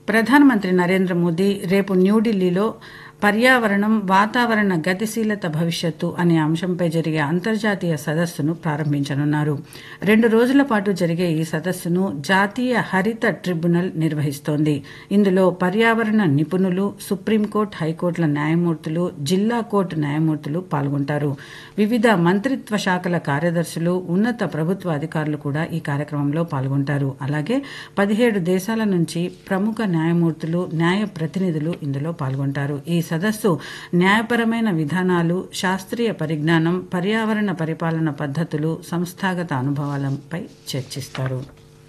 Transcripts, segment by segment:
ప్రధానమంత్రి నరేంద్ర మోదీ రేపు న్యూఢిల్లీలో పర్యావరణం వాతావరణ గతిశీలత భవిష్యత్తు అనే అంశంపై జరిగే అంతర్జాతీయ సదస్సును ప్రారంభించనున్నారు రెండు రోజుల పాటు జరిగే ఈ సదస్సును జాతీయ హరిత ట్రిబ్యునల్ నిర్వహిస్తోంది ఇందులో పర్యావరణ నిపుణులు సుప్రీంకోర్టు హైకోర్టుల న్యాయమూర్తులు జిల్లా కోర్టు న్యాయమూర్తులు పాల్గొంటారు వివిధ మంత్రిత్వ శాఖల కార్యదర్శులు ఉన్నత ప్రభుత్వ అధికారులు కూడా ఈ కార్యక్రమంలో పాల్గొంటారు అలాగే పదిహేడు దేశాల నుంచి ప్రముఖ న్యాయమూర్తులు న్యాయ ప్రతినిధులు ఇందులో పాల్గొంటారు ఈ సదస్సు న్యాయపరమైన విధానాలు శాస్త్రీయ పరిజ్ఞానం పర్యావరణ పరిపాలన పద్ధతులు సంస్థాగత అనుభవాలపై చర్చిస్తారు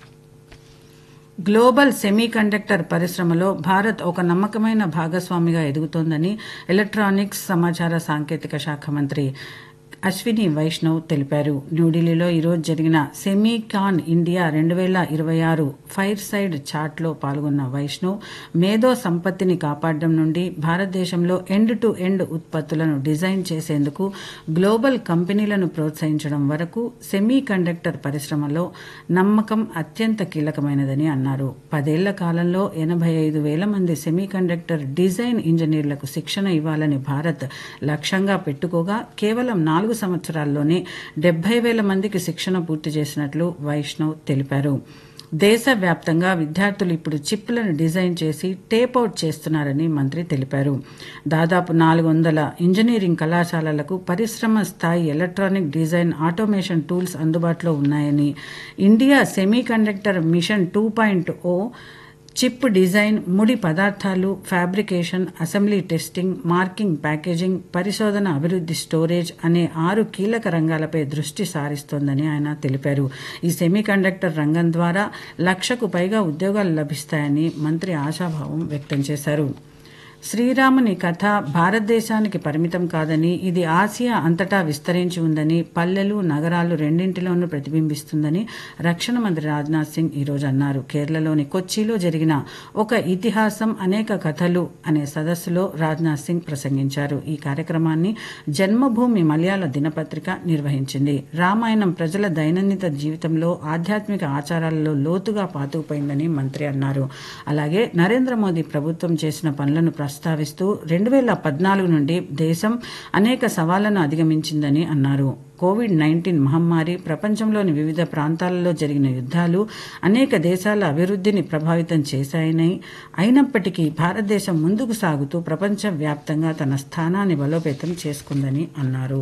గ్లోబల్ సెమీకండక్టర్ పరిశ్రమలో భారత్ ఒక నమ్మకమైన భాగస్వామిగా ఎదుగుతోందని ఎలక్ట్రానిక్స్ సమాచార సాంకేతిక శాఖ మంత్రి అశ్విని వైష్ణవ్ తెలిపారు న్యూఢిల్లీలో ఈరోజు జరిగిన సెమీకాన్ ఇండియా రెండు వేల ఇరవై ఆరు ఫైర్ సైడ్ చాట్లో పాల్గొన్న వైష్ణవ్ మేధో సంపత్తిని కాపాడడం నుండి భారతదేశంలో ఎండ్ టు ఎండ్ ఉత్పత్తులను డిజైన్ చేసేందుకు గ్లోబల్ కంపెనీలను ప్రోత్సహించడం వరకు సెమీ కండక్టర్ పరిశ్రమలో నమ్మకం అత్యంత కీలకమైనదని అన్నారు పదేళ్ల కాలంలో ఎనభై ఐదు వేల మంది సెమీ కండక్టర్ డిజైన్ ఇంజనీర్లకు శిక్షణ ఇవ్వాలని భారత్ లక్ష్యంగా పెట్టుకోగా కేవలం నాలుగు సంవత్సరాల్లోనే డెబ్బై వేల మందికి శిక్షణ పూర్తి చేసినట్లు వైష్ణవ్ తెలిపారు దేశవ్యాప్తంగా విద్యార్థులు ఇప్పుడు చిప్లను డిజైన్ చేసి టేప్ అవుట్ చేస్తున్నారని మంత్రి తెలిపారు దాదాపు నాలుగు వందల ఇంజనీరింగ్ కళాశాలలకు పరిశ్రమ స్థాయి ఎలక్ట్రానిక్ డిజైన్ ఆటోమేషన్ టూల్స్ అందుబాటులో ఉన్నాయని India semiconductor mission two point o chip design ముడి పదార్థాలు fabrication assembly testing marking packaging పరిశోధన అభివృద్ధి స్టోరేజ్ అనే ఆరు కీలక రంగాలపై దృష్టి సారిస్తోందని ఆయన తెలిపారు ఈ సెమీకండక్టర్ రంగం ద్వారా లక్షకు పైగా ఉద్యోగాలు లభిస్తాయని మంత్రి ఆశాభావం వ్యక్తం చేశారు శ్రీరాముని కథ భారతదేశానికి పరిమితం కాదని ఇది ఆసియా అంతటా విస్తరించి ఉందని పల్లెలు నగరాలు రెండింటిలోనూ ప్రతిబింబిస్తుందని రక్షణ మంత్రి రాజ్నాథ్ సింగ్ ఈరోజు అన్నారు కేరళలోని కొచ్చిలో జరిగిన ఒక ఇతిహాసం అనేక కథలు అనే సదస్సులో రాజ్నాథ్ సింగ్ ప్రసంగించారు ఈ కార్యక్రమాన్ని జన్మభూమి మలయాళ దినపత్రిక నిర్వహించింది రామాయణం ప్రజల దైనందిన జీవితంలో ఆధ్యాత్మిక ఆచారాలలో లోతుగా పాతుకుపోయిందని మంత్రి అన్నారు అలాగే నరేంద్ర మోదీ ప్రభుత్వం చేసిన పనులను ప్రస్తావిస్తూ రెండు వేల పద్నాలుగు నుండి దేశం అనేక సవాళ్లను అధిగమించిందని అన్నారు కోవిడ్ నైన్టీన్ మహమ్మారి ప్రపంచంలోని వివిధ ప్రాంతాలలో జరిగిన యుద్ధాలు అనేక దేశాల అభివృద్ధిని ప్రభావితం చేశాయని అయినప్పటికీ భారతదేశం ముందుకు సాగుతూ ప్రపంచవ్యాప్తంగా తన స్థానాన్ని బలోపేతం చేసుకుందని అన్నారు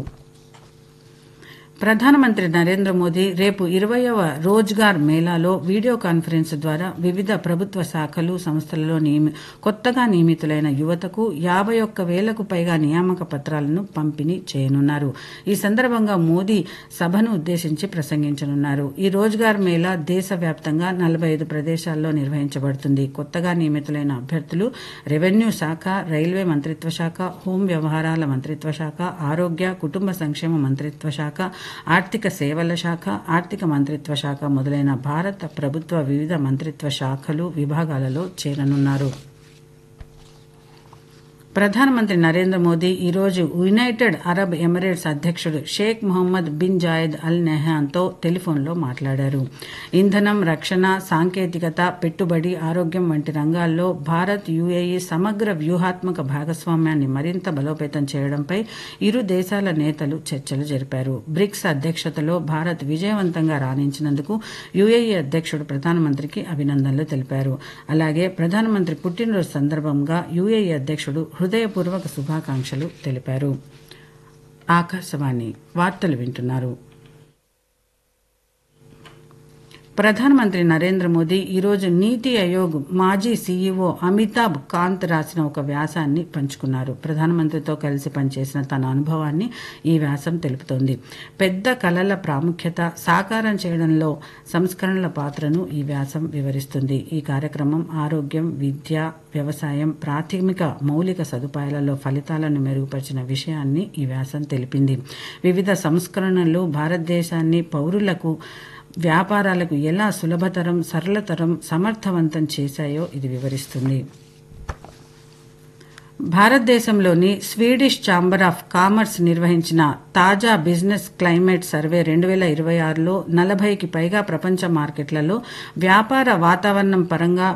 ప్రధానమంత్రి నరేంద్ర మోదీ రేపు ఇరవయవ రోజ్గార్ మేళాలో వీడియో కాన్ఫరెన్స్ ద్వారా వివిధ ప్రభుత్వ శాఖలు సంస్థలలో నియమి కొత్తగా నియమితులైన యువతకు యాభై ఒక్క వేలకు పైగా నియామక పత్రాలను పంపిణీ చేయనున్నారు ఈ సందర్భంగా మోదీ సభను ఉద్దేశించి ప్రసంగించనున్నారు ఈ రోజ్గార్ మేళా దేశవ్యాప్తంగా నలభై ఐదు ప్రదేశాల్లో నిర్వహించబడుతుంది కొత్తగా నియమితులైన అభ్యర్థులు రెవెన్యూ శాఖ రైల్వే మంత్రిత్వ శాఖ హోం వ్యవహారాల మంత్రిత్వ శాఖ ఆరోగ్య కుటుంబ సంక్షేమ మంత్రిత్వ శాఖ ఆర్థిక సేవల శాఖ ఆర్థిక మంత్రిత్వ శాఖ మొదలైన భారత ప్రభుత్వ వివిధ మంత్రిత్వ శాఖలు విభాగాలలో చేరనున్నారు ప్రధానమంత్రి నరేంద్ర మోదీ ఈరోజు యునైటెడ్ అరబ్ ఎమిరేట్స్ అధ్యక్షుడు Sheikh Mohammed bin Zayed Al నెహాన్తో టెలిఫోన్లో మాట్లాడారు ఇంధనం రక్షణ సాంకేతికత పెట్టుబడి ఆరోగ్యం వంటి రంగాల్లో భారత్ యుఏఈ సమగ్ర వ్యూహాత్మక భాగస్వామ్యాన్ని మరింత బలోపేతం చేయడంపై ఇరు దేశాల నేతలు చర్చలు జరిపారు బ్రిక్స్ అధ్యక్షతలో భారత్ విజయవంతంగా రాణించినందుకు యుఏఈ అధ్యక్షుడు ప్రధానమంత్రికి అభినందనలు తెలిపారు అలాగే ప్రధానమంత్రి పుట్టినరోజు సందర్భంగా యుఏఈ అధ్యక్షుడు హృదయపూర్వక శుభాకాంక్షలు తెలిపారు ఆకాశవాణి వార్తలు వింటున్నారు ప్రధానమంత్రి నరేంద్ర మోదీ ఈరోజు నీతి ఆయోగ్ మాజీ సీఈఓ అమితాబ్ కాంత్ రాసిన ఒక వ్యాసాన్ని పంచుకున్నారు ప్రధానమంత్రితో కలిసి పనిచేసిన తన అనుభవాన్ని ఈ వ్యాసం తెలుపుతోంది పెద్ద కళల ప్రాముఖ్యత సాకారం చేయడంలో సంస్కరణల పాత్రను ఈ వ్యాసం వివరిస్తుంది ఈ కార్యక్రమం ఆరోగ్యం విద్య వ్యవసాయం ప్రాథమిక మౌలిక సదుపాయాలలో ఫలితాలను మెరుగుపరిచిన విషయాన్ని ఈ వ్యాసం తెలిపింది వివిధ సంస్కరణలు భారతదేశాన్ని పౌరులకు వ్యాపారాలకు ఎలా సులభతరం సరళతరం సమర్థవంతం చేశాయో ఇది వివరిస్తుంది భారతదేశంలోని స్వీడిష్ ఛాంబర్ ఆఫ్ కామర్స్ నిర్వహించిన తాజా బిజినెస్ క్లైమేట్ సర్వే రెండు వేల ఇరవై ఆరులో నలభైకి పైగా ప్రపంచ మార్కెట్లలో వ్యాపార వాతావరణం పరంగా